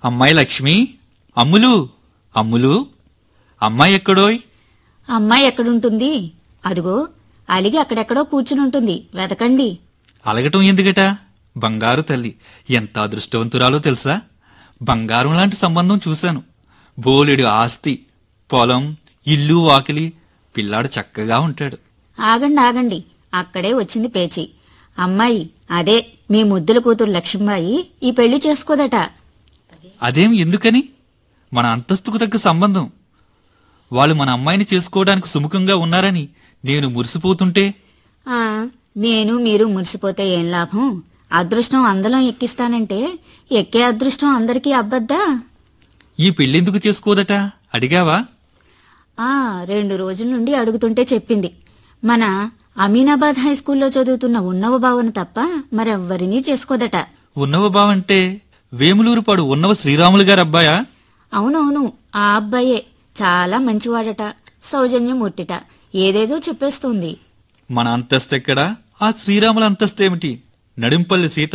అమ్మాయి లక్ష్మి అమ్ములు అమ్ములు అమ్మాయి ఎక్కడోయ్ అమ్మాయి ఎక్కడుంటుంది అదిగో అలిగి అక్కడెక్కడో కూర్చునుంటుంది వెతకండి అలగటం ఎందుకట బంగారు తల్లి ఎంత అదృష్టవంతురాలో తెలుసా బంగారం లాంటి సంబంధం చూశాను బోలెడు ఆస్తి పొలం ఇల్లు వాకిలి పిల్లాడు చక్కగా ఉంటాడు ఆగండి ఆగండి అక్కడే వచ్చింది పేచి అమ్మాయి అదే మీ ముద్దుల కూతురు లక్ష్మీబాయి ఈ పెళ్లి చేసుకోదట అదేం ఎందుకని మన అంతస్తుకు తగ్గ సంబంధం వాళ్ళు మన అమ్మాయిని చేసుకోవడానికి సుముఖంగా ఉన్నారని నేను మురిసిపోతుంటే ఆ నేను మీరు మురిసిపోతే ఏం లాభం అదృష్టం అందలం ఎక్కిస్తానంటే ఎక్కే అదృష్టం అందరికీ అబ్బద్దా ఈ పెళ్ళెందుకు చేసుకోదట అడిగావా ఆ రెండు రోజుల నుండి అడుగుతుంటే చెప్పింది మన అమీనాబాద్ హై స్కూల్లో చదువుతున్న ఉన్నవ బావను తప్ప మరెవ్వరినీ చేసుకోదట ఉన్నవ బావంటే వేములూరుపాడు ఉన్నవ శ్రీరాములు గారు అబ్బాయా అవునవును ఆ అబ్బాయే చాలా మంచివాడట సౌజన్యమూర్తిట ఏదేదో చెప్పేస్తుంది మన అంతస్తెక్కడా ఆ శ్రీరాముల అంతస్తేమిటి నడింపల్లి సీత